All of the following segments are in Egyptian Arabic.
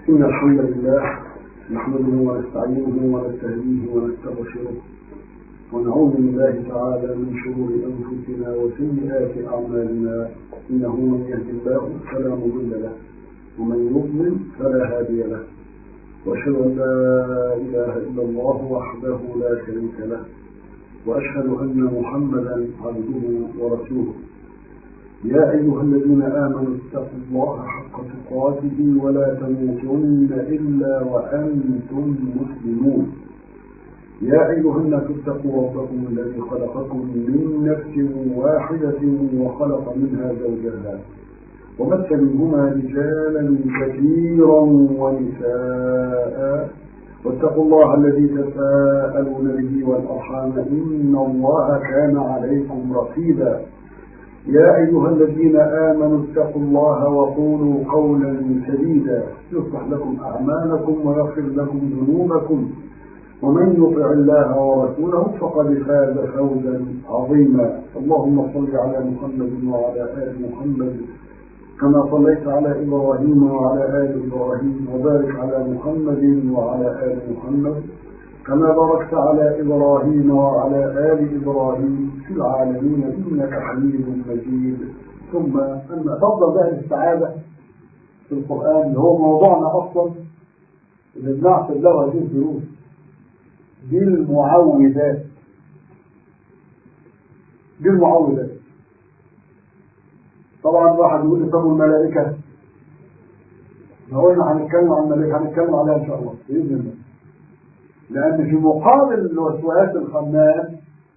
إن الحمد لله نحمده ونستعينه ونستهديه ونستغفره ونعوذ بالله تعالى من شرور أنفسنا وسيئات أعمالنا إنه من يهد الله فلا مضل له ومن يضلل فلا هادي له وأشهد أن لا إله إلا الله وحده لا شريك له وأشهد أن محمدا عبده ورسوله يا أيها الذين آمنوا اتقوا الله حق تقاته ولا تموتن إلا وأنتم مسلمون يا أيها الناس اتقوا ربكم الذي خلقكم من نفس واحدة وخلق منها زوجها ومثل منهما رجالا كثيرا ونساء واتقوا الله الذي تساءلون به والأرحام إن الله كان عليكم رقيبا يا أيها الذين آمنوا اتقوا الله وقولوا قولا سديدا يصلح لكم أعمالكم ويغفر لكم ذنوبكم ومن يطع الله ورسوله فقد فاز فوزا عظيما اللهم صل على محمد وعلى آل محمد كما صليت على إبراهيم وعلى آل إبراهيم وبارك على محمد وعلى آل محمد كما باركت على إبراهيم وعلى آل إبراهيم في العالمين إنك حميد مجيد ثم أما تفضل بقى السعادة في القرآن اللي هو موضوعنا أصلا اللي بنعصر له هذه الدروس بالمعوذات بالمعوذات طبعا واحد يقول لي طب الملائكة ما قلنا هنتكلم عن الملائكة هنتكلم عليها إن شاء الله بإذن الله لأن في مقابل الوسواس الخناس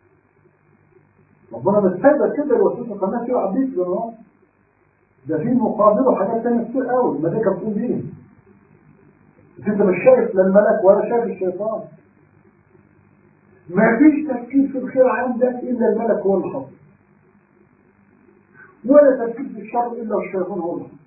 ربنا مستهدف كده الوسواس الخناس يقع بيك بالنار ده في مقابله حاجات تانية كتير قوي الملائكة بتقول بيه بس انت مش شايف لا الملك ولا شايف الشيطان ما فيش تفكير في الخير عندك الا الملك هو اللي حاطط ولا تفكير في الشر الا الشيطان هو اللي حاطط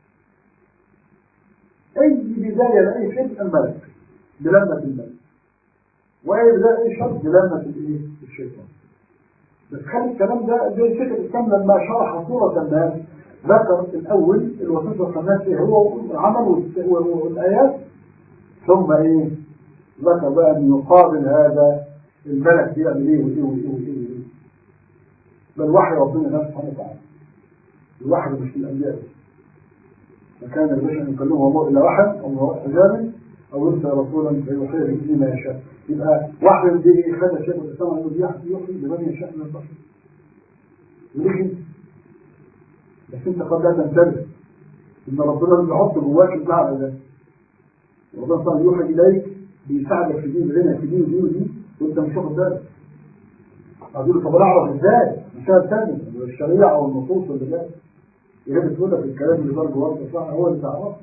اي بدايه لاي شيء الملك بلمه الملك واي بدايه اي شر بلمه الايه الشيطان بس خلي الكلام ده زي شيخ الاسلام لما شرح صوره الناس ذكر الاول الوسوس الخناس ايه هو العمل والايات ثم ايه ذكر بقى ان يقابل هذا الملك بيعمل ايه وايه وايه وايه وايه بل وحي ربنا نفسه سبحانه وتعالى الوحي مش من الانبياء ما كان البشر يكلمه الله الا وحي او من حجاب او يرسل رسولا فيوحي به ما يشاء يبقى وحي به خد شيخ الاسلام انه يوحي لمن يشاء من البشر ولكن بس انت قد لا تنتبه ان ربنا لما يحط جواك المعنى ده ربنا صلى يوحي اليك بيساعدك في دي ولنا في دي ودي ودي وانت مش واخد بالك هتقول طب انا اعرف ازاي مثال ثاني الشريعه والنصوص اللي جايه هي بتقول لك الكلام اللي برضه ورد صح هو اللي تعرفه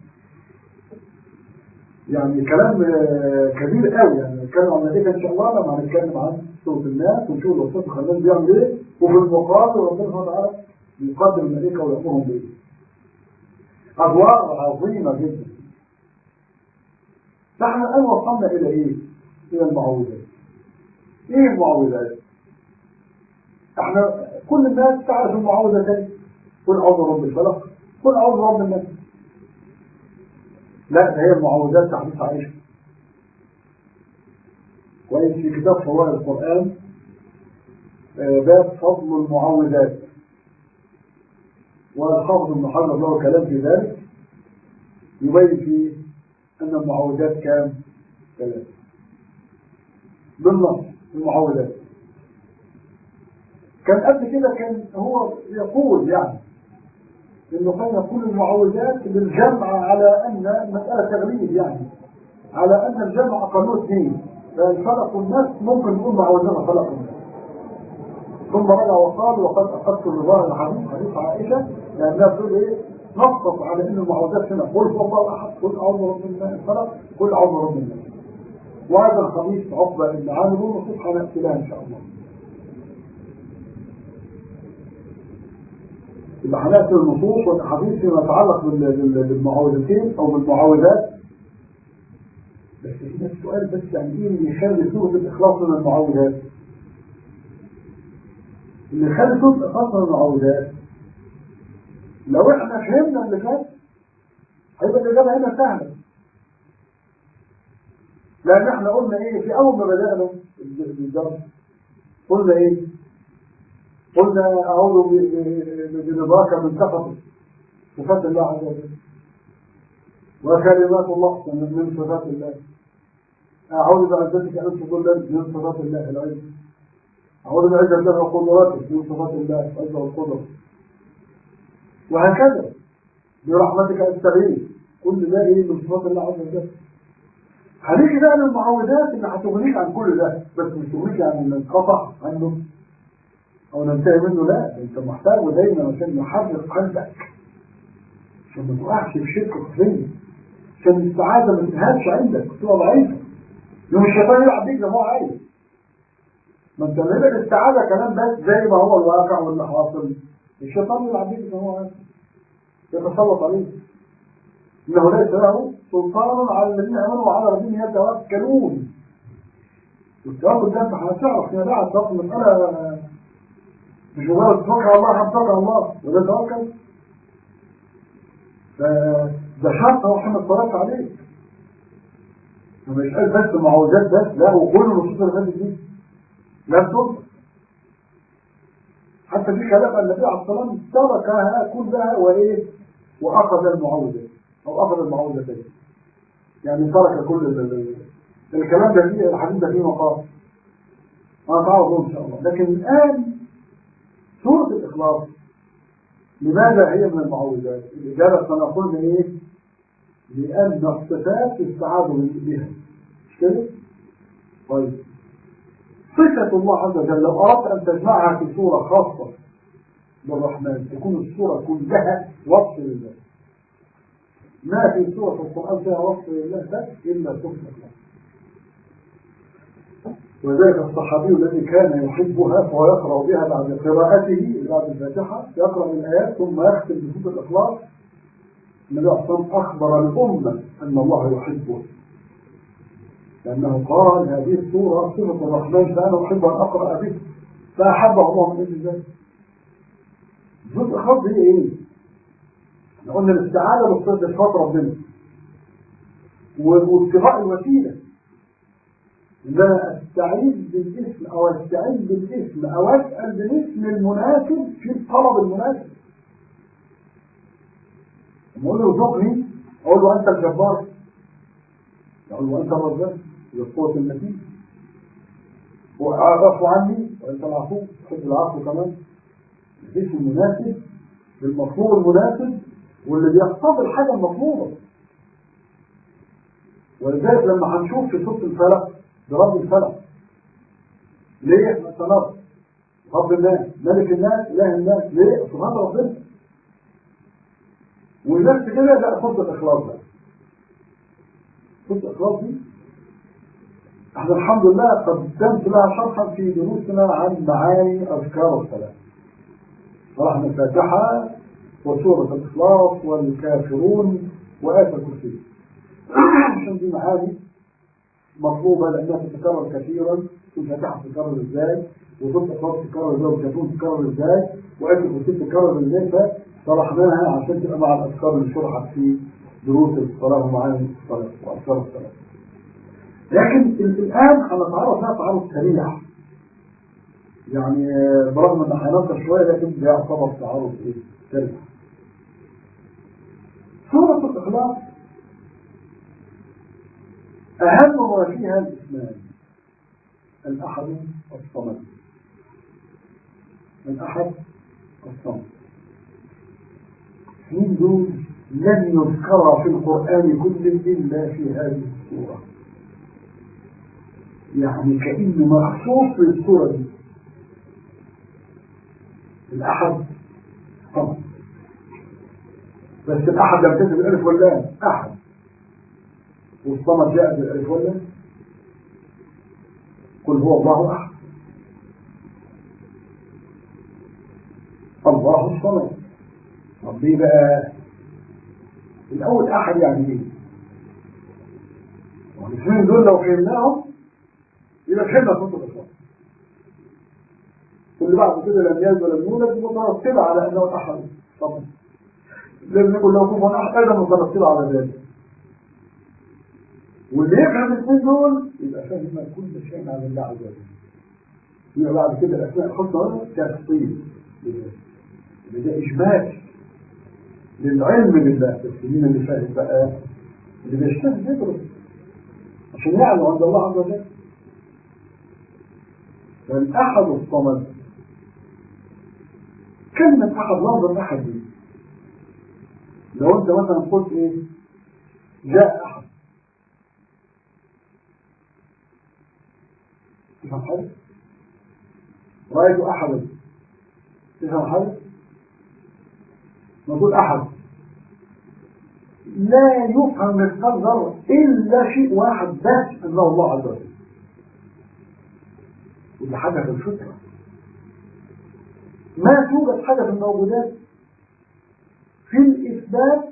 يعني كلام كبير قوي يعني نتكلم عن الملائكه ان شاء الله لما هنتكلم عن سوره الناس ونشوف الوسط الخنان بيعمل ايه وفي المقابل ربنا سبحانه وتعالى يقدم الملائكه ويامرهم بايه ادوار عظيمه جدا نحن الان وصلنا الى ايه؟ الى المعوذات ايه المعوذات؟ احنا كل الناس تعرف المعوذتين قل اعوذ برب الفلق قل اعوذ برب الناس لا ده هي المعوذات تحديث عائشه كويس في كتاب فوائد القران باب فضل المعوذات والحافظ ابن حجر له كلام في ذلك يبين فيه ان المعوذات كام ثلاثه بالنص المعوذات كان قبل كده كان هو يقول يعني انه كان يقول المعوذات بالجمع على ان مسألة تغليب يعني على ان الجمع اقله اثنين فان خلقوا الناس ممكن نقول معوذات خلقوا الناس ثم رجع وقال وقد اخذت بظاهر الحديث حديث عائشه لانها بتقول ايه نصت على ان المعوذات هنا قل هو الله احد قل اعوذ برب الناس خلق قل اعوذ برب الناس وهذا الخميس عقبه بن عامر ونصيب هنأتي لها ان شاء الله يبقى هنأتي النصوص والأحاديث فيما يتعلق بالمعوذتين أو بالمعوذات بس هنا السؤال بس يعني إيه اللي يخلي سورة الإخلاص من المعوذات؟ اللي يخلي سورة الإخلاص من المعوذات لو إحنا فهمنا اللي فات هيبقى الإجابة هنا سهلة لان احنا قلنا ايه في اول ما بدانا الدرس قلنا ايه قلنا اعوذ برضاك من سخطك صفات الله عز وجل وكلمات الله من صفات الله أعوذ بعزتك أن تضل من صفات الله العز أعوذ بعزة الله وقدراتك من صفات الله العز والقدرة وهكذا برحمتك أستغيث كل ده إيه من صفات الله عز وجل هنيجي بقى للمعوذات اللي هتغنيك عن كل ده بس مش تغنيك عن ان ننقطع عنه او ننتهي منه لا انت محتاجه دايما عشان يحرك قلبك عشان ما تقعش في شرك خفيه عشان الاستعاذه ما تنهارش عندك تبقى ضعيفه يوم الشيطان يلعب بيك زي ما هو عايز ما انت لما الاستعاذه كلام بس زي ما هو الواقع واللي حاصل الشيطان يلعب بيك زي ما هو عايز يتسلط عليك انه ليس له سلطان على الذين امنوا وعلى ربهم يتوكلون والتوكل ده انت هتعرف فيما بعد تاخد مساله مش مجرد توكل على الله هتوكل على الله وده توكل فده شرط هو محمد صلاه عليه مش قال بس معوذات بس لا وكل النصوص اللي فاتت دي لم تنطق حتى في كلام النبي عليه الصلاه والسلام تركها كلها وايه واخذ المعوذه او اخذ المعوذتين يعني ترك كل ال- الكلام ده فيه الحديث ده فيه مقام انا تعرضه ان شاء الله لكن الان سوره الاخلاص لماذا هي من المعوذات الاجابه سنقول ايه لان الصفات استعاذوا بها مش كده طيب صفة الله عز وجل لو أردت أن تجمعها في صورة خاصة بالرحمن تكون الصورة كلها وصف لله ما في سورة في القرآن فيها وصف لله بس إلا صفة الله وذلك الصحابي الذي كان يحبها فهو يقرأ بها بعد قراءته بعد الفاتحة يقرأ الآيات ثم يختم بصوت الإخلاص النبي عليه الصلاة والسلام أخبر الأمة أن الله يحبه لأنه قال هذه السورة صفة الرحمن فأنا أحب أن أقرأ به فأحبه الله من أجل ذلك صوت الإخلاص هي إيه؟ احنا قلنا الاستعاذة بصفات ربنا وابتغاء الوسيلة ان انا استعيذ بالاسم او استعيذ بالاسم او اسال بالاسم المناسب في الطلب المناسب لما اقول له ارزقني اقول له انت الجبار اقول له انت الرزاق بالقوة المتين واعفو عني وانت العفو تحب العفو كمان الاسم المناسب للمطلوب المناسب واللي بيقتضي الحاجة المطلوبة ولذلك لما هنشوف في سورة الفلق برب الفلق ليه احنا سنرى رب الناس ملك الناس اله الناس ليه سبحان ربنا ونفس كده ده سورة الاخلاص بقى سورة الاخلاص دي احنا الحمد لله قدمت لها شرحا في دروسنا عن معاني اذكار الصلاه شرحنا الفاتحه وسورة الإخلاص والكافرون وآية الكرسي عشان دي معاني مطلوبة لأنها تتكرر كثيرا الفاتحة تتكرر إزاي وسورة الإخلاص تتكرر إزاي والكافرون تتكرر إزاي وآية الكرسي تتكرر إزاي فشرحناها عشان تبقى مع الأذكار اللي شرحت في دروس الصلاة ومعاني الصلاة وأذكار الصلاة لكن الآن هنتعرض لها تعرض سريع يعني برغم ان هننقص شويه لكن ده يعتبر تعرض ايه؟ سريع سورة الإخلاص أهم ما فيها الإسلام الأحد الصمد الأحد الصمد من دول لن يذكر في القرآن كله إلا في هذه السورة يعني كأنه مخصوص للسورة دي الأحد الصمد بس الأحد لم تجد الألف واللام أحد والصمد جاء بالألف واللام قل هو الله أحد الله الصمد طب ليه بقى الأول أحد يعني إيه؟ والاثنين دول لو فهمناهم يبقى فهمنا صوت الإخلاص واللي بعد كده لم يلد ولم يولد مترتبة على أنه أحد طبعا لازم نقول لو كفوا أحد أيضا مترتبة على ذلك واللي يفهم الاثنين دول يبقى فاهم كل شيء عن الله عز وجل. يبقى فاهم كل شيء عن الله عز وجل. يبقى بعد كده الاسماء الحسنى تفصيل يبقى ده اجمال للعلم بالله بس مين اللي فاهم بقى؟ اللي بيجتهد يدرس عشان يعلم عند الله عز وجل. فالأحد الصمد كلمة أحد لفظ أحد دي لو أنت مثلا قلت إيه جاء أحد تفهم حاجة؟ رأيت أحدا تفهم حاجة؟ نقول أحد لا يفهم مثقال ذرة إلا شيء واحد بس أنه الله عز وجل ودي حاجة في الفطرة ما توجد حاجة في الموجودات في الإثبات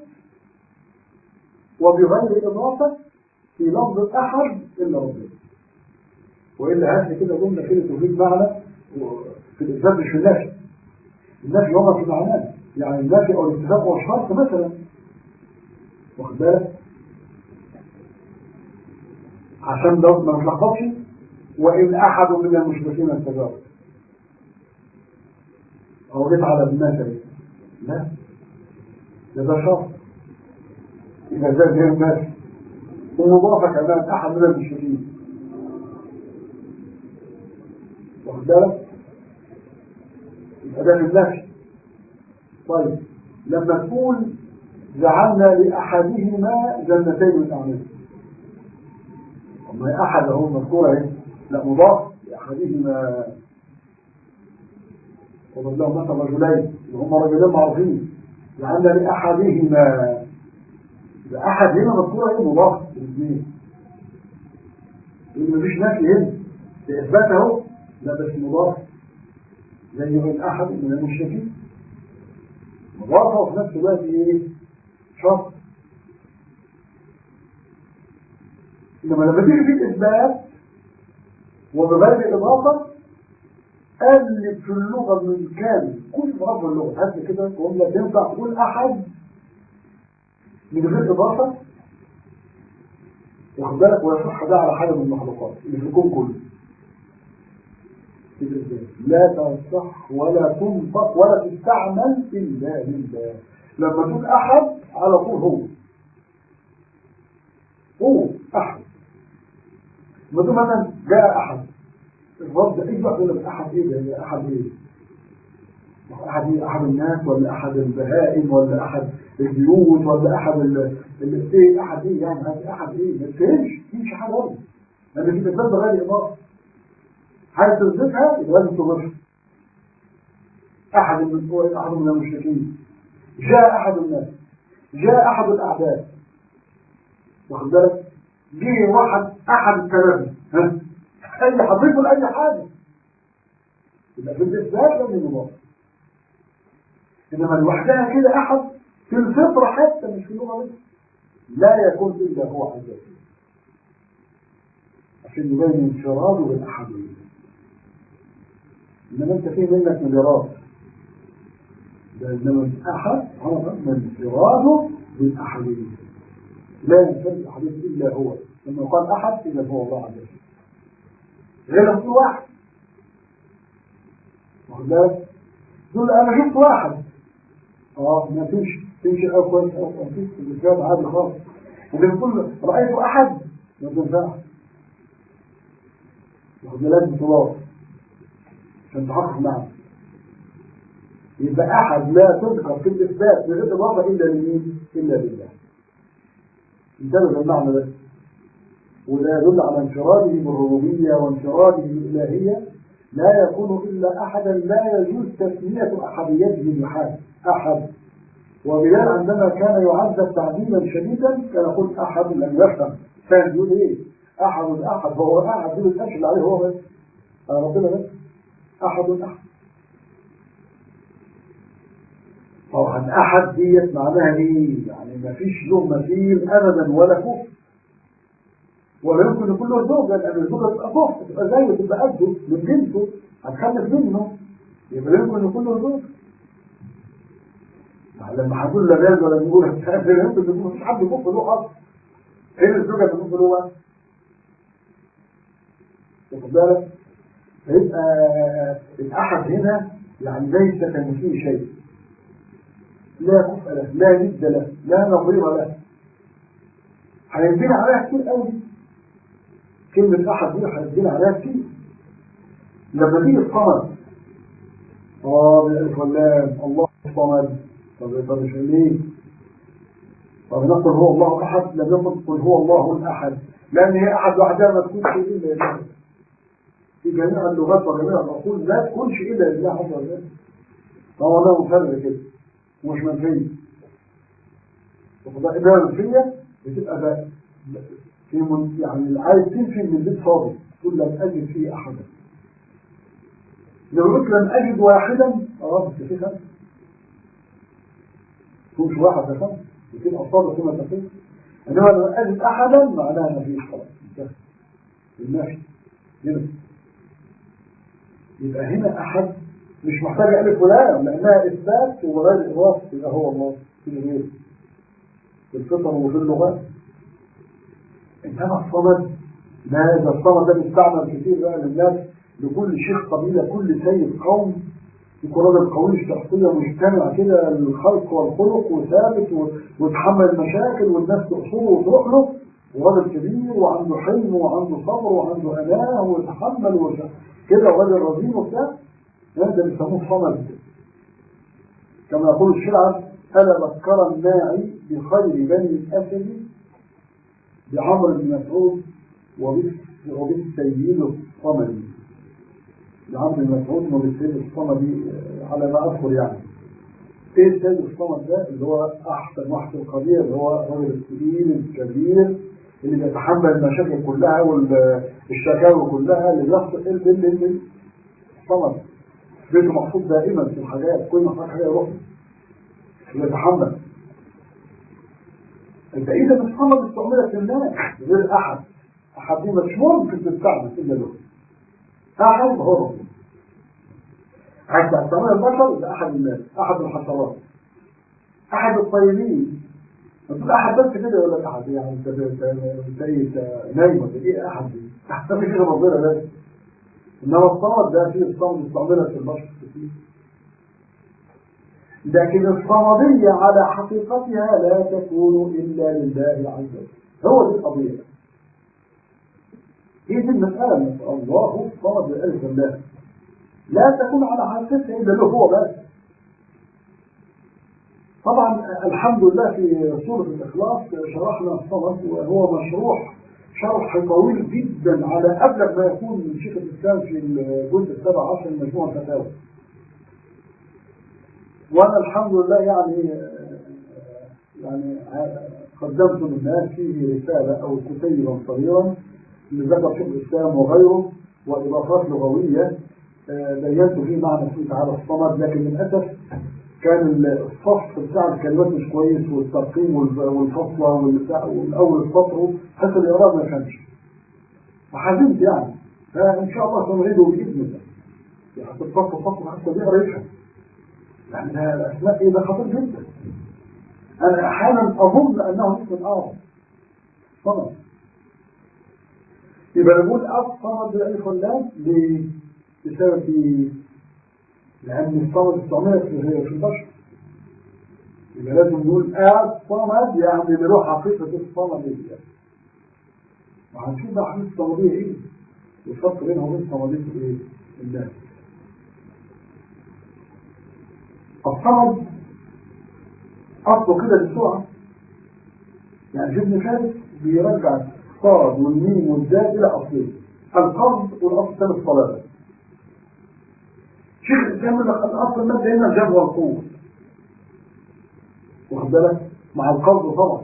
وبغير إضافة في لفظ أحد إلا ربنا وإلا هات لي كده جملة كده تفيد معنى في الإثبات مش في النفي النفي هو في معناه يعني النفي أو الاتفاق هو شرط مثلا واخد بالك عشان ده ما نتلخبطش وإن أحد من المشركين استجاب أو جيت على المثل لا ده ده شرط إذا زاد هي الناس ومضافة كمان أحد من المشركين واخد بالك يبقى ده في النفي طيب لما تقول جعلنا لأحدهما جنتين من أعناب أما أحد هو مذكورة اهي لا مضاف لأحدهما وضرب لهم مثلا رجلين وهم رجلين معروفين جعلنا لأحدهما يبقى أحد هنا مذكورة ايه مضاف الاثنين يقول مفيش نفي هنا لإثبات اهو لا بس مضاف زي من أحد من المشركين مضافة وفي نفس الوقت ايه شرط إنما لما تيجي في الإثبات وبغير إضافة قلب في اللغة من كامل كل مرات اللغة هات لي كده جملة تنفع تقول أحد من غير إضافة واخد بالك ويصح ده على حاجة من المخلوقات اللي في الكون كله لا تصح ولا تنطق ولا تستعمل إلا لله لما تقول أحد على طول هو هو أحد ما تقول مثلا جاء أحد الرب ده إيه بقى يقول لك أحد إيه ده أحد إيه أحد إيه أحد الناس ولا أحد البهائم ولا أحد البيوت ولا أحد ال إيه أحد إيه يعني هذا أحد إيه ما تفهمش مش حاجة برضه لأن في تثبت بغير إضافة حاجة تثبتها يبقى لازم تضيفها أحد من أحد من المشركين جاء أحد الناس جاء أحد الأعداء واخد بالك جه واحد أحد الثلاثة ها أي حضيفه لأي حاجة يبقى في الإثبات لازم يضاف إنما لوحدها كده أحد في الفطرة حتى مش في اللغة بس لا يكون إلا هو عز وجل عشان يبين انفراده بالأحدية إنما أنت فيه منك مليارات ده إنما الأحد عرف من انفراده بالأحدية لا ينفرد الأحدية إلا هو لما يقال أحد إذا هو الله عز وجل غير في واحد واخد بالك تقول انا شفت واحد اه ما فيش تمشي او كويس او كويس الاسلام عادي خالص وبين كل رايت احد ما تنفعش واخد بالك بطولات عشان تحقق معه يبقى احد لا تذكر في الاثبات من غير اضافه الا لمين؟ الا لله انتبه المعنى ده وده يدل على انفراده بالربوبية وانفراده بالإلهية لا يكون إلا أحدا لا يجوز تسمية أحديته بحال أحد وبلال عندما كان يعذب تعذيبا شديدا كان يقول أحد لم يفهم كان يقول إيه أحد أحد هو أحد يقول الأشهد عليه هو بس ربنا بس أحد أحد طبعا أحد ديت معناها إيه؟ يعني ما فيش له مثيل أبدا ولا كفر ولا يمكن يكون له زوجة لأن الزوجة تبقى كفر تبقى زيه تبقى قده من جنسه هتخلف منه يبقى لا يمكن يكون له زوجة لما هتقول لا جاز ولا نقول لا يمكن يكون مفيش حد يكفر له أصلا فين الزوجة اللي تقول له واخد بالك فيبقى الأحد هنا يعني ليس كمثله شيء لا كفء له لا ند له لا نظير له هينبني عليها كتير قوي كلمة أحد دي هينبني عليها كتير لما تيجي الصمد اه بالألف واللام الله الصمد طب طب مش ليه؟ طب نقول هو الله أحد لم يقل قل هو الله الأحد لأن هي أحد وحدها ما تكونش إلا لله في جميع اللغات وجميع العقول لا تكونش إلا لله عز وجل فهو ده مفرد كده ومش منفية وفضاء إدارة منفية بتبقى بقى في من يعني عايز تنفي من البيت فاضي تقول لم أجد فيه أحدا لو قلت لم أجد واحدا اه بس في خمسة مش واحد ده خمسة يمكن أصابة كما تقول إنما لو أجد أحدا معناها ما فيش خلاص انتهى الماشي هنا يبقى هنا أحد مش محتاج ألف ولام لأنها إثبات وغير إضافة يبقى هو الله في الغير في الفطر وفي اللغات إنما الصمد لا ده الصمد ده بيستعمل كتير بقى للناس لكل شيخ قبيلة كل سيد قوم يكون راجل قوي الشخصية مجتمع كده الخلق والخلق وثابت ويتحمل المشاكل والناس تقصده وتروح له وراجل كبير وعنده حلم وعنده صبر وعنده أناه ويتحمل وش... كده وراجل رزين وبتاع هذا بيسموه صمد كما يقول الشعر ألا ذكر الناعي بخير بني الأسد بعمر بن مسعود وبالسيد الصمدي بعمر بن مسعود وبالسيد الصمدي على ما أذكر يعني ايه السيد الصمد ده اللي هو احسن واحد في القضيه اللي هو الراجل الكبير الكبير اللي بيتحمل المشاكل كلها والشكاوى كلها اللي بيحصل اللي الصمد بيته مقصود دائما في الحاجات كل ما حاجه حاجه يروح يتحمل انت اذا الصمد استعملت للناس غير احد احد دي مش ممكن تستعمل الا له احد هو ربنا حتى استعمل البشر ده احد الناس احد الحشرات احد الطيبين تقول احد بس كده يقول لك احد يعني انت انت انت ايه نايم ولا ايه احد دي تحت مش غير ربنا بس انما الصمد ده فيه الصمد استعملت في البشر كتير لكن الصمدية على حقيقتها لا تكون إلا لله عز وجل هو دي القضية هي دي المسألة من الله الصمد لألف الله لا تكون على حقيقتها إلا له هو بس طبعا الحمد لله في سورة الإخلاص شرحنا الصمد وهو مشروح شرح طويل جدا على أبلغ ما يكون من شيخ الإسلام في الجزء السابع عشر من مجموعة الفتاوى وانا الحمد لله يعني يعني قدمت للناس فيه رسالة او كتيبا صغيرا لذكر شيخ الاسلام وغيره واضافات لغوية بينت فيه معنى اسمه تعالى الصمد لكن للاسف كان الصف بتاع الكلمات مش كويس والترقيم والفصلة والاول السطر حتى الاعراب ما كانش فحزنت يعني فان شاء الله سنعيده باذن الله يعني حتى الصف السطر حتى بيقرا يفهم يعني الأسماء إيه ده خطير جدا أنا أحيانا أظن أنه اسم أعظم صمد يبقى نقول الصمد بالألف واللام ليه؟ بسبب إيه؟ لأن الصمد استعملت في في البشر يبقى لازم نقول الصمد يعني له حقيقة الصمدية وهنشوف بقى حقيقة الصمدية إيه؟ والفرق بينها وبين صمدية إيه؟ الناس الصمد أصله كده بسرعة يعني ابن فارس بيرجع الصاد والميم والدال إلى أصلين القصد والأصل الثاني الصلاة شيخ الإسلام يقول لك الأصل المادة هنا الجاب والقوة واخد بالك مع القصد طبعا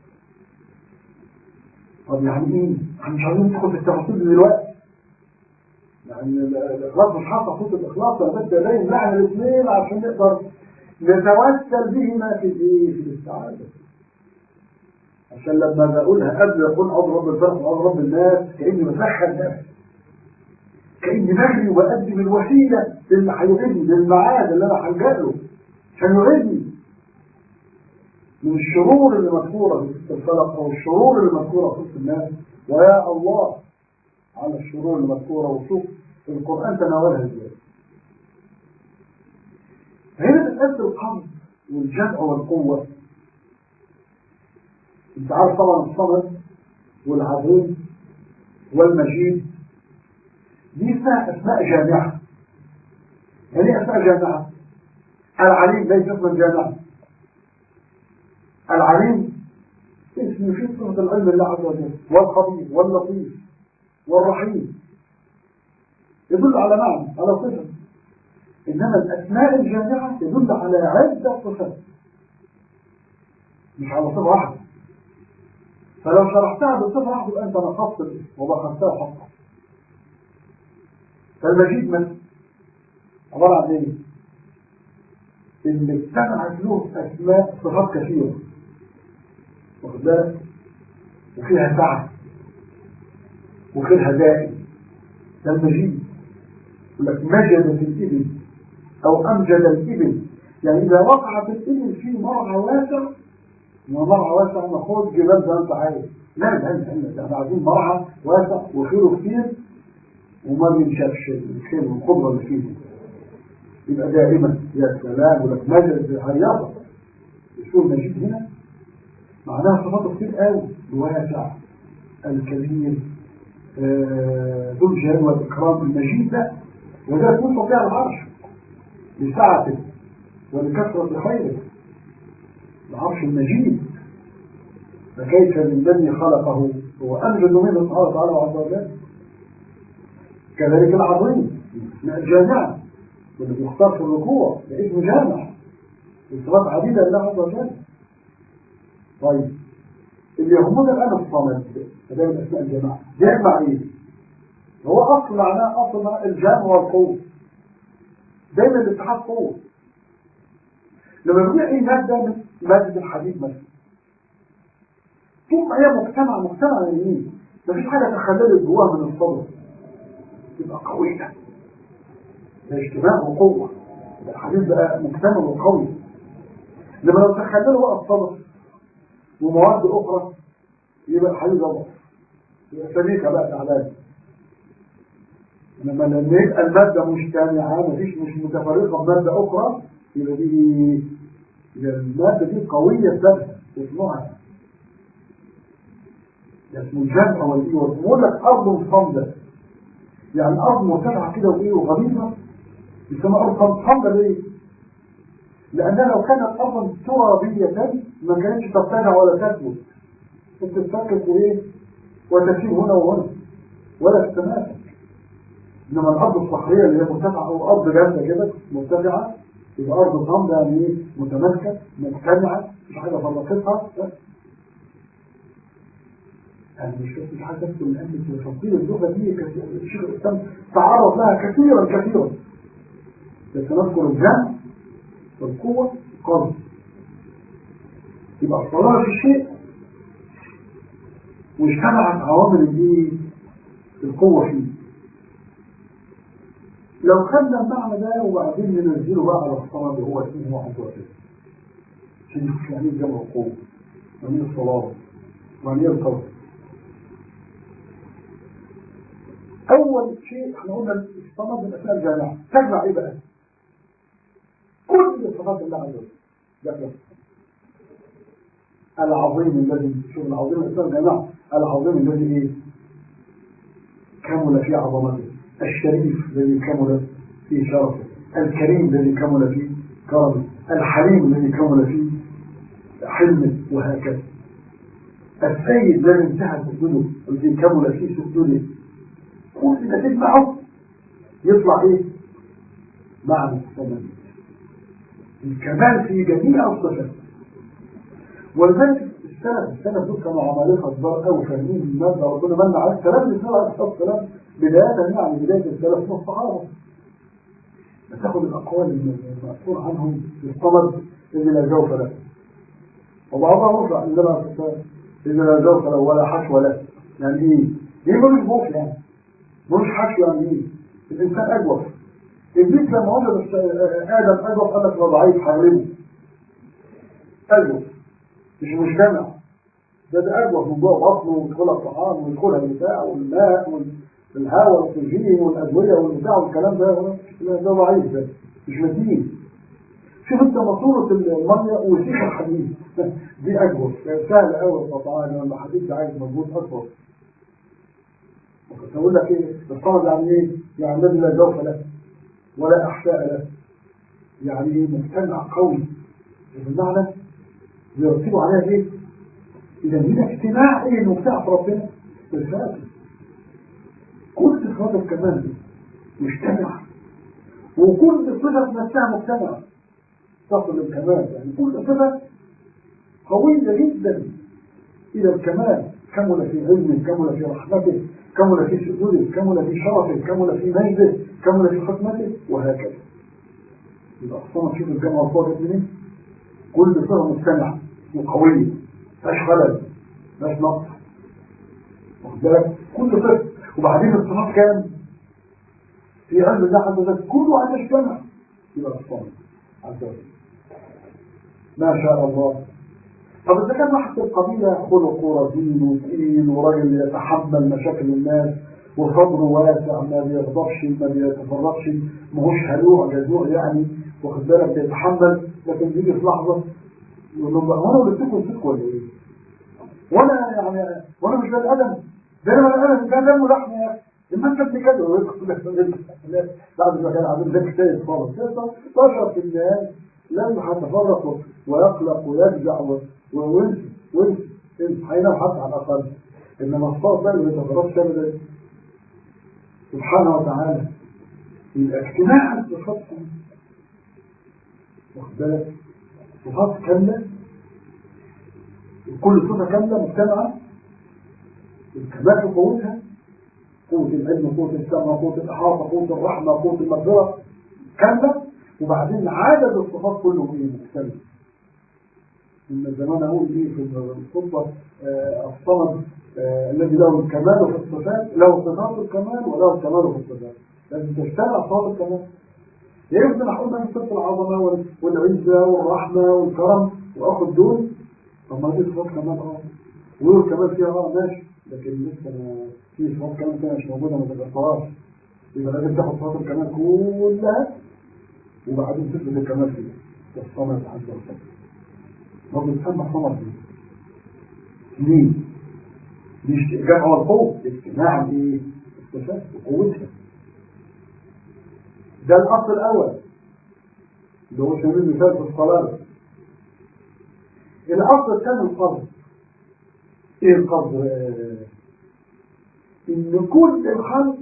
طب يعني ايه؟ احنا مش عايزين ندخل في التفاصيل دلوقتي يعني الإخلاص مش حاطط صوت الإخلاص أنا بدي أبين معنى الاثنين عشان نقدر نتوسل بهما في الإيه؟ في الاستعادة عشان لما بقولها قبل أقول عضو رب الفرق وعضو رب الناس كأني بسخن نفسي كأني بجري وبقدم الوسيلة اللي هيغني للمعاد اللي أنا هلجأ له عشان يغني من الشرور اللي مذكورة في الفلق أو الشرور اللي مذكورة في وسط الناس ويا الله على الشرور المذكورة وشوف القرآن تناولها ازاي هنا مسألة القبض والجمع والقوة انت عارف طبعا الصمد والعظيم والمجيد دي اسمها اسماء جامعة يعني ايه اسماء جامعة العليم ليس اسما جامعا العليم اسم في صفة العلم لله عز وجل والخبير واللطيف والرحيم يدل على معنى على صفة إنما الأسماء الجامعة يدل على عدة صفات مش على صفة واحدة فلو شرحتها بصفة واحدة يبقى أنت نقصت الاسم وبخستها حقا فالمجيد مثلا عبارة عن إيه؟ اللي اجتمعت له أسماء صفات كثيرة واخد بالك وفيها سعة وفيها دائم ده المجيد يقول لك مجد في الإبل أو أمجد الإبل يعني إذا وقعت الإبل في مرعى واسع ومرعى واسع ناخد جبال زي ما أنت عايز لا لا لا لا احنا عايزين مرعى واسع وخيره كتير وما بينشافش الخير والقدرة اللي فيه يبقى دائما يا سلام ولك مجد هيصة يشوف المجيد هنا معناها صفات كتير قوي الواسع الكبير ذو الجلال والإكرام المجيد ده وده يكون فيها العرش لسعته ولكثرة خيره العرش المجيد فكيف للذي خلقه هو أمجد منه سبحانه وتعالى عز وجل كذلك العظيم الجامعة واللي بيختار في الركوع ده اسمه جامع وصفات عديدة لله عز وجل طيب اللي يهمنا الآن الصمد ده من أسماء الجماعة جامع إيه؟ هو أصل معناه أصل معناه الجامع والقوة دايما الاتحاد قوة لما يكون أي مادة مادة الحديد مثلا طول ما هي مجتمع مجتمع يعني ايه؟ مفيش حاجة تخللت جواها من الصبر تبقى قوية ده اجتماع وقوة الحديد بقى مجتمع وقوي لما لو تخللوا بقى الصبر ومواد أخرى يبقى الحديد ضبط يبقى سبيكة بقى تعبان لما لما يبقى المادة مجتمعة مفيش مش متفرقة بمادة أخرى يبقى دي يبقى المادة دي قوية بذاتها اسمها اسمه الجمع والإيه ويقول لك أرض صمدة يعني أرض مرتفعة كده وإيه وغليظة يسمى أرض صمدة ليه؟ لأنها لو كانت أرضا ترابية ما كانتش ترتفع ولا تثبت تتفكك وإيه وتسير هنا وهنا ولا تتماسك إنما الأرض الصخرية اللي هي مرتفعة أو أرض جامدة كده مرتفعة يبقى أرض صمدة يعني إيه متماسكة مجتمعة مش حاجة فرقتها يعني مش بس حاجة تدخل الآن في تفصيل اللغة دي الشيخ الإسلام تعرض لها كثيرا كثيرا بس نذكر الجمع والقوة قوي يبقى الصلاة في الشيء واجتمعت عوامل الايه القوة فيه لو خدنا المعنى ده وبعدين ننزله بقى على الصلاة اللي هو اسمه عز وجل عشان نشوف يعني ايه جمع القوة يعني ايه الصلاة يعني ايه القوة أول شيء احنا قلنا الصلاة من أسماء الجامعة تجمع إيه بقى؟ كل صفات الله عز وجل ده العظيم الذي شوف العظيم الأسماء الجامعة العظيم الذي إيه؟ كمل في عظمته الشريف الذي كمل في شرفه الكريم الذي كمل في كرمه الحليم الذي كمل في حلمه وهكذا السيد الذي انتهى سجده الذي كمل في سجده كل ده تجمعه يطلع ايه معنى الصمد الكمال في جميع الصفات ولذلك السلف السلف دول كانوا عمالقه كبار قوي فاهمين الماده ربنا من على الكلام اللي سمع السلام بدايه يعني بدايه السلف من الصحابه بتاخد الاقوال المأثور عنهم في الصمد الذي لا جوف له وبعضها مرجع انما اذا لا جوف له ولا حشو له يعني ايه؟ ايه ملوش جوف يعني ملوش حشو يعني ايه؟ الانسان اجوف ابليس لما وجد ادم اجوف قال لك ده ضعيف حرمه اجوف مش مجتمع ده ده أجوف من جوه بطنه ويدخلها الطعام ويدخلها البتاع والماء والهواء والأكسجين والأدوية والبتاع والكلام ده ده ضعيف ده مش متين شوف انت ماسورة المية وسيخ الحديد دي أجوف سهل قوي القطعان لما الحديد ده عايز مجهود أكبر وكنت أقول لك إيه الصمد يعني إيه؟ يعني الذي لا جوف له ولا أحشاء له يعني إيه مجتمع قوي بمعنى يرتبوا عليها إيه؟ إذا هنا اجتماع إيه المجتمع في ربنا بالفاتح كل صفات الكمال دي مجتمع وكل صفة نفسها مجتمع تصل للكمال يعني كل صفة قوية جدا إلى الكمال كمل في علمه كمل في رحمته كمل في سجوده كمل في شرفه كمل في مجده كمل في حكمته وهكذا يبقى أصلا شوف الجامعة الفاضل منين كل صفة مجتمع وقوية مفيهاش خلل مفيهاش نقص واخد بالك كل صفة وبعدين الصفات كام؟ في علم الله عز وجل كله هتجتمع يبقى الصمد عز وجل ما شاء الله طب إذا كان واحد في القبيلة خلق ورزين وتقيل وراجل يتحمل مشاكل الناس وصدره واسع ما بيغضبش ما بيتفرقش ماهوش هلوع جزوع يعني واخد بالك بيتحمل لكن بيجي في لحظة يقول لهم هو انا قلت لكم ولا ايه؟ وانا يعني وانا مش بني ادم ده انا بني ادم ده دم ولحم يا اخي لما انت ابن كده بعد ما كان عامل زي كتاب خالص بشر في الناس لم هتفرق ويقلق ويفزع وينسى وينسى انسى هينام حتى على الاقل انما الصوت ده اللي بيتفرقش ابدا سبحانه وتعالى الاجتماع الصفات واخد بالك صفات كامله كل صفه كامله مجتمعه الكمال في قوتها قوة العلم قوة السمع قوة الإحاطة قوة الرحمة قوة المغفرة كاملة وبعدين عدد الصفات كله ايه مختلف من زمان اقول ايه في الخطبة آه الصمد آه الذي له الكمال في الصفات له صفات الكمال وله الكمال في الصفات لازم تجتمع صفات الكمال يمكن اقول من صفة العظمة والعزة والرحمة والكرم واخد دول طب ما دي صفات كمال اه ويقول كمال فيها اه ماشي لكن لسه في صفات كمان تانية مش موجودة ما تذكرهاش يبقى لازم تاخد صفات الكمال كلها وبعدين تثبت الكمال فيها والصمد عز وجل ما بتسمى صمد دي ليه؟ مش جمع القوة اجتماع الايه؟ الصفات وقوتها ده الاصل الاول اللي هو سبيل مثال في الصلاة الاصل الثاني القبض ايه القبض ان كل الخلق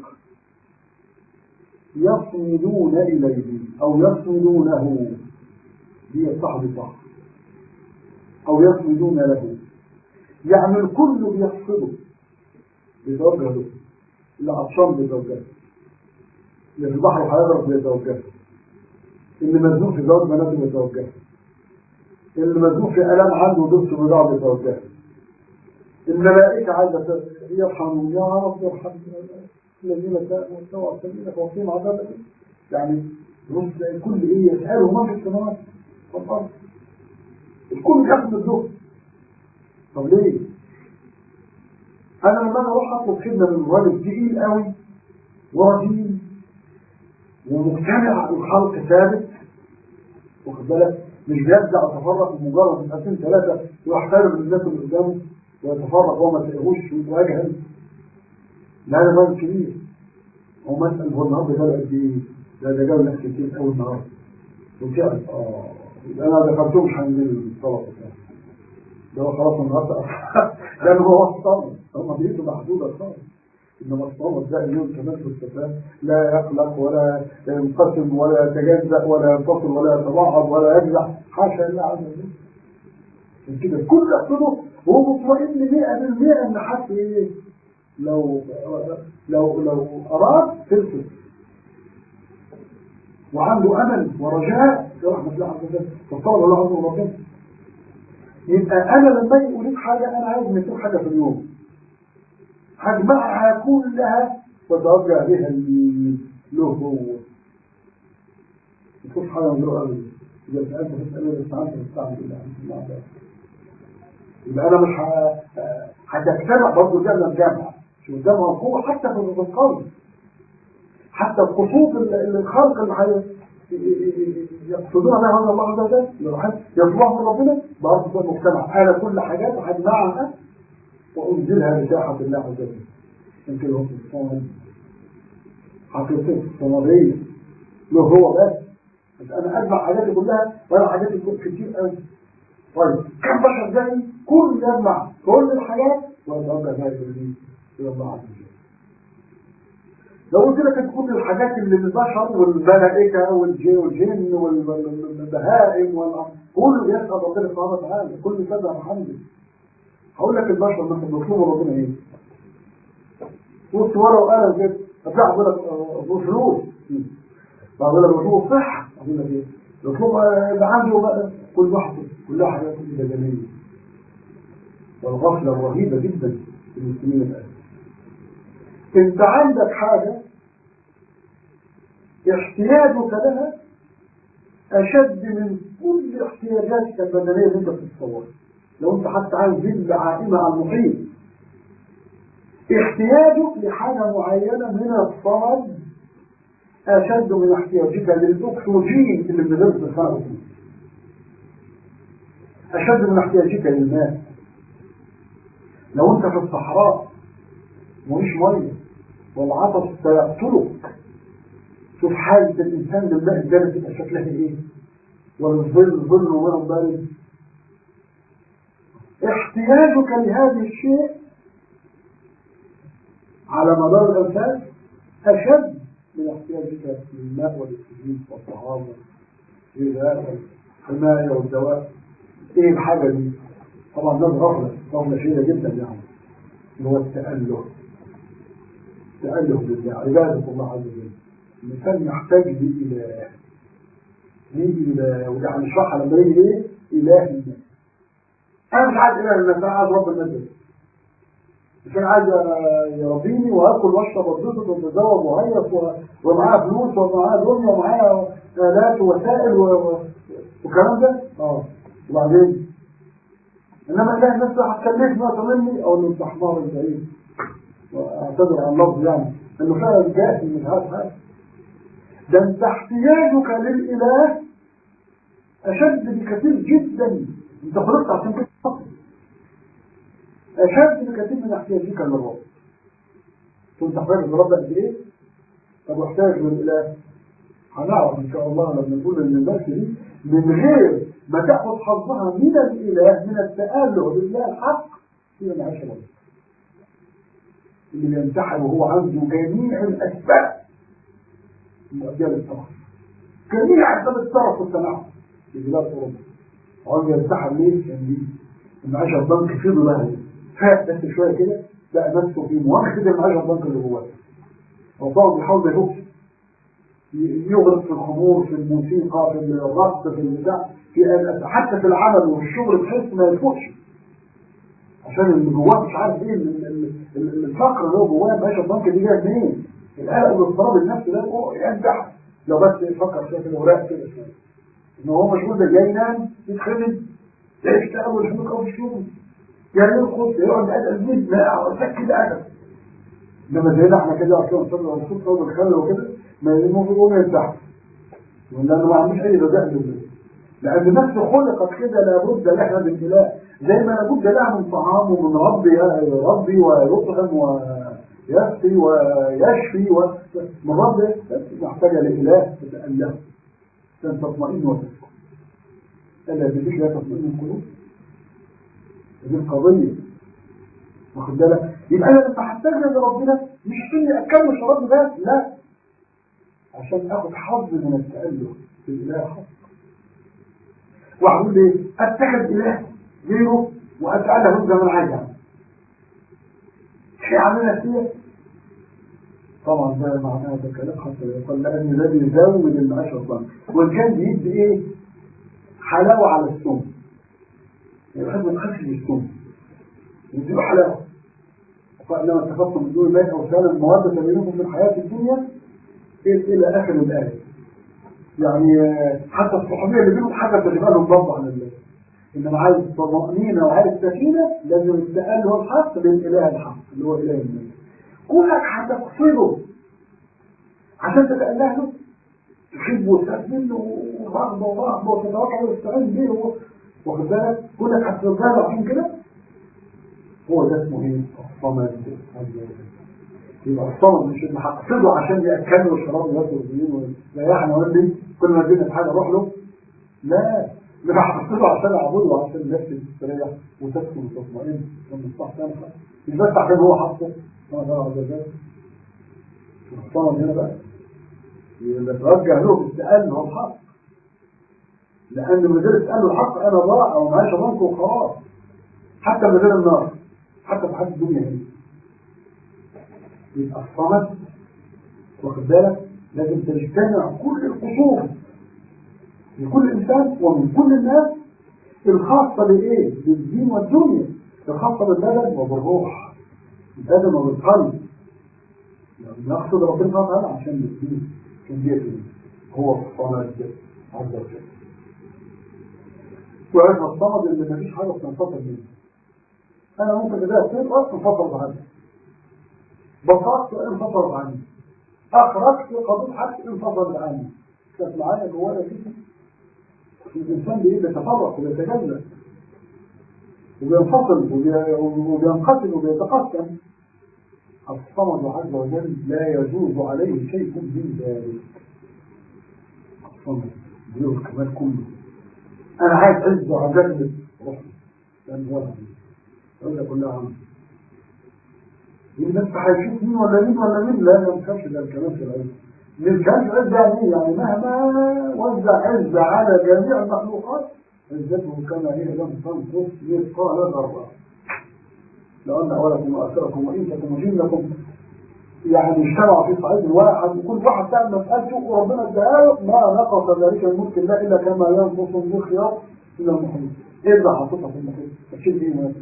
يصمدون اليه او يصمدونه دي صاحب صح او يصمدون له يعني الكل بيصمده بيتوجه له اللي عطشان بيتوجه اللي في البحر هيغرق بيتوجه اللي مزنوق في زوج بناته بيتوجه اللي مزنوق في الام عنده ضبط بضاعه بيتوجه الملائكة عايزة يرحموا يا رب ارحم الذين تابوا واتبعوا سبيلك وقيم عذابك يعني رب الكل ايه يسأله ما في السماوات والأرض الكل ياخد الدور طب ليه؟ أنا لما أنا أروح أطلب خدمة من راجل تقيل قوي ورزين ومجتمع الخلق ثابت واخد بالك مش بيرجع يتفرق بمجرد من سنتين ثلاثة ويحترم الناس اللي قدامه ويتفرق وما تلاقيهوش ويتواجه لا ده راجل كبير هو مسأل هو النهارده جاب قد ايه؟ ده ده جاب ناس كتير قوي النهارده وكده اه انا ذكرته مش هنزل الطلب بتاعه ده هو خلاص النهارده لان هو الصمد هم بيته محدوده خالص انما الصمد ده اليوم كمان في الصفات لا يقلق ولا ينقسم ولا يتجزأ ولا ينفصل ولا يتبعض ولا يجزع حاشا لله عز وجل عشان كده الكل يقصده وهو مطمئن 100% ان حد ايه لو لو لو اراد تلفت وعنده امل ورجاء في رحمه الله عز وجل فطلب الله عز وجل يبقى انا لما يجي اريد حاجه انا عايز من حاجه في اليوم هجمعها كلها وتوجه بها له هو نشوف حاجه من له قوي اذا سالت فاسالوا اذا استعنت فاستعن بالله الله يبقى انا مش ه- هتجتمع برضه قدامنا الجامعه مش قدامها القوه حتى في القول حتى القصود ال- الخلق اللي هي يقصدون بها هذا الله عز وجل يطلعوا من ربنا برضه ده المجتمع انا كل حاجات هجمعها وانزلها لساحه الله عز وجل يمكن هو الصوم حقيقة الصومالية له هو بس بس انا اجمع حاجاتي كلها وانا حاجاتي كتير قوي طيب كم بشر زي كل يجمع كل الحاجات ويتوجه بها الى الى الله عز وجل لو قلت لك ان كل الحاجات اللي البشر والملائكه والجن والجن وال- وال- والبهائم وال- كله بيسأل ربنا سبحانه وتعالى كل كذا محمد هقول لك البشر مثلا بيطلبوا ربنا ايه؟ بص ورقه وقلم كده هتلاقي يقول لك آه، فلوس بقول لك بيطلبوا صحه اقول لك ايه؟ بيطلبوا آه، يبقى عنده بقى كل واحد كلها حاجات بدنيه والغفله الرهيبه جدا في المسلمين الان انت عندك حاجة احتياجك لها اشد من كل احتياجاتك البدنية اللي انت بتتصورها لو انت حتى عايز ظل عائمة على المحيط احتياجك لحاجة معينة من الصمد اشد من احتياجك للاكسجين اللي بندرس الخارج اشد من احتياجك للماء لو انت في الصحراء مفيش ميه والعطش سيقتلك شوف حالة الإنسان بالله الجنة تبقى شكلها إيه والظل ظل ومن بارد احتياجك لهذا الشيء على مدار الأنفاس أشد من احتياجك للماء والأكسجين والطعام والغذاء والحماية والدواء إيه الحاجة دي؟ طبعا ده غفلة غفلة شديدة جدا يعني اللي هو التأله تأله بالله عبادة الله عز وجل الإنسان يحتاج لإله نيجي إلى ويعني نشرحها لما يجي إيه؟ إله الناس أنا مش عايز إله الناس أنا عايز رب الناس بس. مش أنا عايز يربيني وآكل وأشرب وأتبسط وأتزوج وأهيص و- ومعايا فلوس ومعايا دنيا ومعايا آلات ووسائل و... و... والكلام ده اه وبعدين انما اله الناس ده هتكلفني وقت مني او انه انت حمار انت ايه واعتذر عن اللفظ يعني انه فعلا جاهل من هذا هذا ده انت احتياجك للاله اشد بكثير جدا انت خلقت عشان كده أصلاً. اشد بكثير من احتياجك للرب كنت تحتاج للرب قد ايه طب واحتاج للاله هنعرف ان شاء الله لما نقول ان النفس دي من غير ما تاخذ حظها من الاله من التاله بالله الحق هي معيشه ربنا اللي بيمتحن وهو عنده جميع الاسباب المؤديه للطرف جميع اسباب الطرف والتناعم في بلاد اوروبا وهو يمتحن ليه؟ عشان دي المعيشه البنك في ظلها فات بس شويه كده لقى نفسه في مؤخذ المعيشه البنك اللي جواه هو طبعا بيحاول ما يهوش يغرق في الخمور في الموسيقى في الرقص في البتاع في ال- حتى في العمل وفي الشغل بحيث ما يفوقش عشان اللي جواه مش عارف ايه ال- ال- ال- الفقر اللي هو جواه باشا البنك دي جايه منين؟ القلق والاضطراب النفسي ده هو ينجح لو بس يفكر شويه كده وراق كده شويه ان هو مشغول ده جاي ينام يتخدم يشتغل ويحب يقف الشغل يا يرقص يقعد قاعد البيت لا سكت ادب انما زينا احنا كده اصلا نصلي على الصبح والخير وكده ما المفروض ما ينفعش لانه ما عندوش اي رجاء لله لان نفسه خلقت كده لابد لها من اله زي ما لابد لها من طعام ومن ربي يربي ويطعم ويسقي ويشفي و... من ربي محتاجه لاله تتاله عشان تطمئن وتسكن الا بذلك لا تطمئن القلوب دي القضيه واخد بالك يبقى انا لما هحتاج لربنا مش اني اكمل شراب بس لا عشان اخد حظ من التأله بالاله حظ واقول ايه اتخذ اله غيره واتأله زي ما انا عايز اعمل شيء عاملها فيه طبعا ده معناه ده كلام حتى يقول لان ده بيزود المعيشه الضنك وان كان بيدي ايه حلاوه على السم يعني ما تخافش بالسم يديله حلاوه فإنما اتخذتم من دون الله أوثانا مودة بينكم في الحياة الدنيا إلى آخر الآية يعني حتى الصحابية اللي بينهم حاجة تجيبها لهم ضبط عن الله انما عايز طمأنينة وعايز سكينة لازم التأله الحق للإله الحق اللي هو إله الملك كونك هتقصده عشان تتأله له تحبه وتخاف منه ورغبة ورهبة وتتوقع وتستعين به واخد بالك كونك هترجع عشان كده هو ده اسمه ايه؟ الصمد يبقى الصمد مش اللي هقصده عشان ياكل له شراب وياكل ويجيب ويريحنا ويقول لي كل ما ادينا في حاجه اروح له لا ده هقصده عشان اعبده وعشان نفسي تستريح وتسكن وتطمئن ومصلحة تنفع مش بس عشان هو حاطه انا ده عز وجل الصمد هنا بقى يبقى توجه له بالتأل هو الحق لأن من غير التأل الحق أنا ضاع أو معيش ضنك وخلاص حتى من غير النار حتى في حد الدنيا هنا يبقى الصمد واخد بالك لازم تجتمع كل القصور لكل إنسان ومن كل الناس الخاصة بإيه؟ بالدين والدنيا الخاصة بالبدن وبالروح البدن وبالقلب يعني نقصد ربنا سبحانه وتعالى عشان الدين عشان ديته هو الصمد عز وجل وعرف الصمد اللي مفيش حاجة بتنفصل منه أنا ممكن كده أصير رأس انفصلت عني بصرت انفصلت عني أخرجت قضيت حاجة انفصلت عني كانت معايا جوايا كده الإنسان بإيه بيتفرق وبيتجلى وبينفصل وبينقسم وبيتقسم الصمد عز وجل لا يجوز عليه شيء من ذلك الصمد له الكمال كله أنا عايز عز وعجل روحي لأن هو العزيز كلها عنه يقول انت هيشوف مين ولا مين ولا مين لا ما تخافش ده الكلام في العز مش كانش عز يعني ايه يعني مهما وزع عز على جميع المخلوقات عزته كما هي لم تنقص مثقال ذره لو ان اولكم واخركم وانسكم وجنكم يعني اجتمعوا في صعيد واحد وكل واحد تعمل مسألته وربنا اداها ما نقص ذلك الملك الله الا كما ينقص المخيار من المحيط ايه اللي حاططها في المحيط؟ تشيل ايه مثلا؟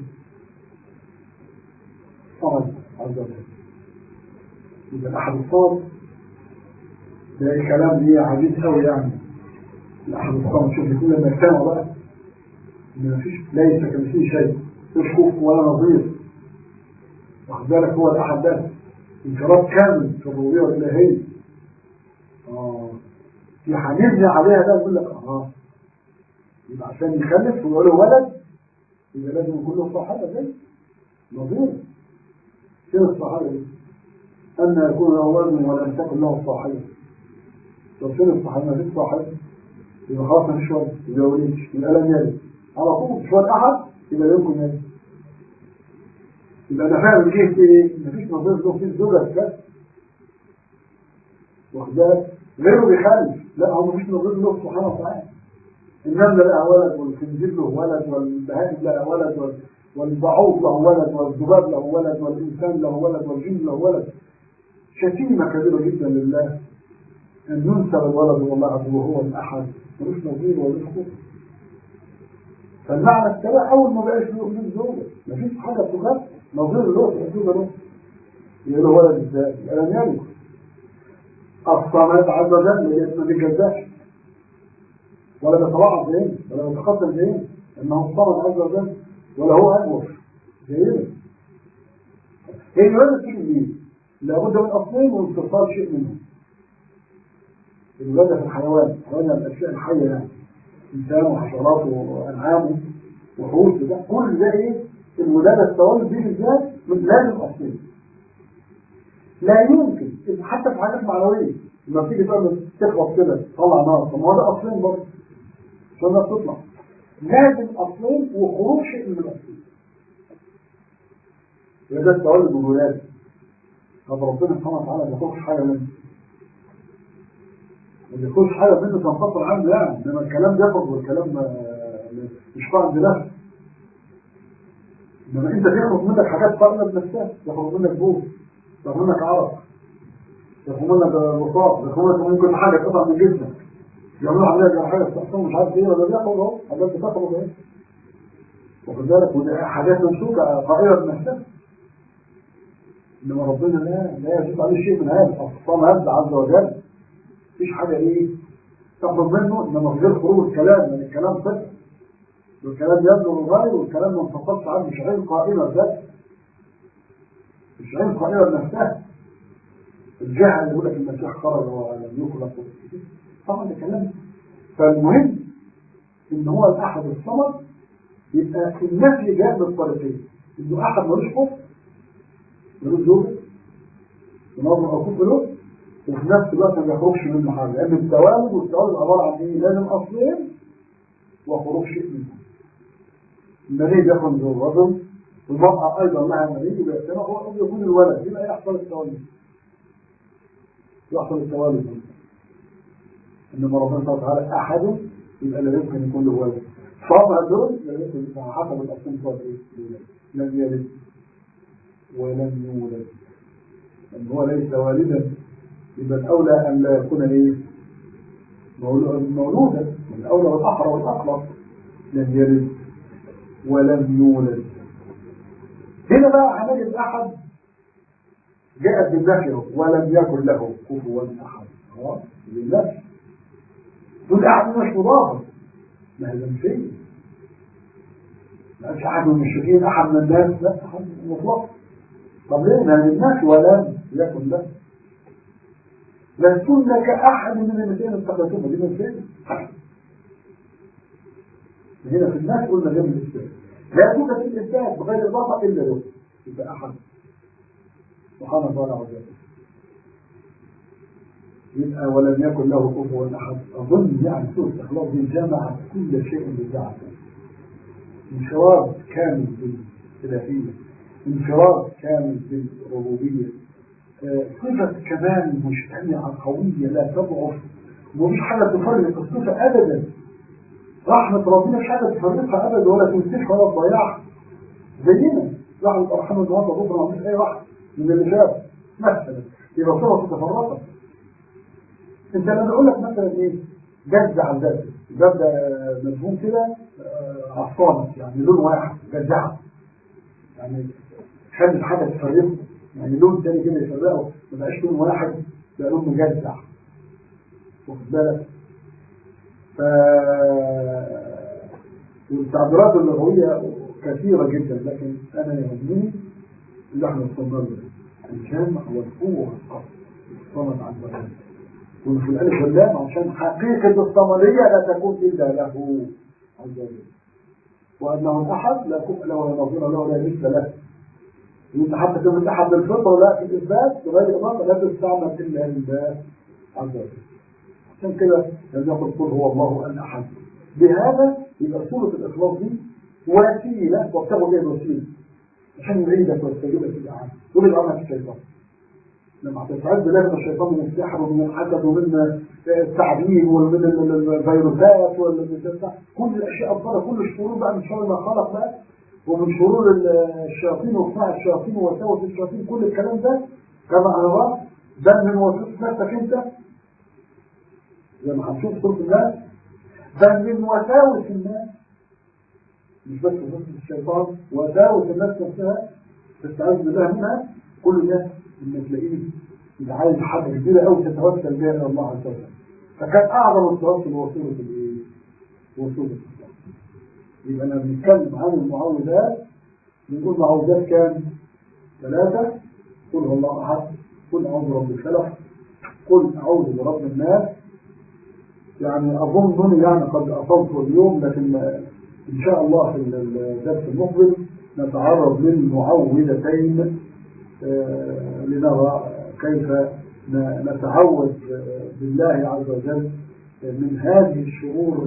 صمد عز وجل يبقى احد الصمد ده الكلام دي عجيب قوي يعني الاحد الصمد شوف كل ما اجتمع بقى ما فيش ليس كمثله شيء مش كف ولا نظير واخد بالك هو الاحد ده انفراد كامل في الربوبيه والالهيه اه في هنبني عليها ده يقول لك اه يبقى عشان يخلف ويقول له ولد يبقى لازم يكون له صاحبه زي نظير فين الصحابه دي؟ أن يكون له ولد ولم تكن له صاحبه طب فين الصحابه ما فيش صاحب يبقى خلاص ما فيش ولد يبقى وليش يبقى لم يلد على طول مش ولد احد يبقى يمكن يلد يبقى انا فاهم جهه ايه؟ مفيش نظير له في الزوجه بس واخد بالك؟ غيره بيخالف لا هو مفيش نظير له سبحانه وتعالى النملة لها ولد والخنزير له ولد والبهائم لها ولد وال... والبعوض له ولد والذباب له ولد والإنسان له ولد والجن له ولد شتيمة كبيرة جدا لله أن ينسب الولد والله عز وهو الأحد ملوش نظير وملوش كفر فالمعنى التبع أول ما بقاش له من زوجة مفيش حاجة تخاف نظير له تحسوبة له يقول له ولد ازاي؟ ألم يلد الصمد عز وجل ما بيجزاش ولا بيتوعظ زين ولا بيتقتل زين انه الصمد عز وجل ولا هو اكبر زين هي الولادة تيجي منين؟ لابد من اصلين وانتصال شيء منهم الولادة في الحيوان الحيوان من الاشياء الحيه يعني انسان وحشرات وانعام وحوت ده كل ده ايه؟ الولاده التولد دي بالذات من لازم اصلين لا يمكن حتى في حاجات معنويه لما تيجي تعمل تخبط كده تطلع نار طب ما هو ده اصلين برضه عشان الناس تطلع لازم اصلين وخروج شيء من الاصلين ده التولد والولاده طب ربنا سبحانه وتعالى ما ياخدش حاجه منه ما ياخدش حاجه منه تنفصل عنه يعني انما الكلام يخرج والكلام مش فاهم بنفسه انما انت بياخد منك حاجات فاضله بنفسها ياخد منك بوز ياخد منك عرق ياخد منك رصاص ياخد منك ممكن حاجه تقطع من جسمك يعملوا عمليه حاجه بتحصل مش عارف ايه ولا بياخد اهو حاجات بتخرج اهي واخد بالك وده حاجات ممسوكه قائله بنفسها انما ربنا لا لا يجوز عليه شيء من هذا الصمد عز وجل مفيش حاجه ايه تاخد منه انما من غير خروج الكلام من الكلام صفر والكلام يبلغ الغاية والكلام ما انفصلش عنه مش عين قائمة بذاته مش عين قائمة بنفسها الجهة اللي يقول لك المسيح خرج ولم يخلق طبعا ده كلام فالمهم ان هو الاحد الصمد يبقى النفي جاء بالطريقين انه احد ملوش كفر ملوش زوجه ونظر او كفر له وفي نفس الوقت ما بيخرجش منه حاجه لان التوالد والتوالد عباره عن ايه؟ لازم اصلين وخروج شيء منهم المني بيخرج من الرجل والمرأة أيضا لها مني وبيأتنا هو قد يكون الولد هنا يحصل التولد يحصل التوالد هنا إنما ربنا سبحانه وتعالى أحد يبقى لا يمكن يكون له ولد صابع دول لا يمكن يكون حسب الأصل صار إيه؟ لم يلد ولم يولد لأن هو ليس والدا يبقى الأولى أن لا يكون إيه؟ مولودا الأولى والأحرى والأقرب لم يلد ولم يولد هنا بقى هنجد أحد جاءت بالنفي ولم يكن له كفوا أحد خلاص بالنفي دول أحد مش مضافة ما هي منفية ما قالش أحد من المشركين أحد من الناس لا أحد مطلق طب ليه ما هي بالنفي ولم يكن له لستن كأحد من المثلين التقيتم دي منفية هنا في الناس قلنا جنب الإثبات لا يوجد في الإثبات بغير إضافة إلا له يبقى أحد سبحانه وتعالى عز وجل يبقى ولم يكن له كفوا أحد أظن يعني سورة الإخلاص دي جمعت كل شيء بالدعوة انفراد كامل بالإلهية انفراد كامل بالربوبية صفة كمال مجتمعة قوية لا تضعف ومفيش حاجة تفرق الصفة أبدا رحمة ربنا مش حاجة تفرقها أبدا ولا تنسيح ولا تضيعها زينا رحمة رحمة النهارده بكرة ما فيش أي رحمة من اللي شاف مثلا يبقى صفة تتفرقها أنت لما أقول لك مثلا إيه جد على ذاته جد مفهوم كده عصانة يعني لون واحد جزعة يعني خلي حاجة تفرقه يعني لون تاني كده يفرقه ما بقاش لون واحد بقى لون مجزع واخد بالك ف والتعبيرات اللغوية كثيرة جدا لكن أنا يهمني اللي احنا وصلنا له الجامع والقوة والقصد الصمد عن البلد وفي الألف واللام عشان حقيقة الصمدية لا تكون إلا له عز وجل وأنه الأحد لا كفء له ولا نظير له ولا مثل له وانت حتى كلمة أحد بالفطرة لا في الإثبات بغير إضافة لا تستعمل إلا لله عز وجل عشان كده لم يقل قل هو الله الأحد بهذا يبقى سورة الإخلاص دي وسيلة وابتغوا بها الوسيلة عشان يعيدك ويستجيبك في الأعمال ويبعد عنك الشيطان لما هتتعد بالله من الشيطان من السحر ومن الحسد ومن التعذيب ومن الفيروسات ومن كل الأشياء الضارة كل الشرور بقى من شر ما خلق بقى ومن شرور الشياطين وصناع الشياطين ووساوس الشياطين كل الكلام ده كما هنراه ده من وسوسة نفسك انت زي ما هنشوف سورة الناس بل من وساوس الناس مش بس وسوسة الشيطان وساوس الناس نفسها تستعوذ بالله منها كل ده لما تلاقيه إذا عايز حاجة كبيرة أوي تتوسل بها إلى الله عز وجل فكان أعظم التوسل هو سورة الإيه؟ وسورة الإخلاص يبقى أنا بنتكلم عن المعوذات بنقول معوذات كام؟ ثلاثة قل هو الله أحد قل أعوذ برب الفلق قل أعوذ برب الناس يعني أظن يعني قد أصلت اليوم لكن إن شاء الله في الدرس المقبل نتعرض للمعوذتين لنرى كيف نتعوذ بالله عز وجل من هذه الشرور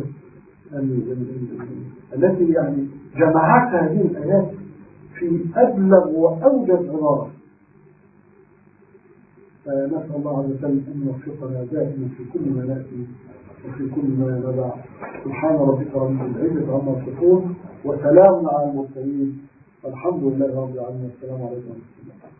التي يعني جمعتها هذه الآيات في أبلغ وأوجز عبارة فنسأل الله عز وجل أن يوفقنا دائما في كل ما نأتي وفي كل ما ندع سبحان ربك رب العزة عما يصفون وسلام على المرسلين الحمد لله رب العالمين والسلام عليكم ورحمة الله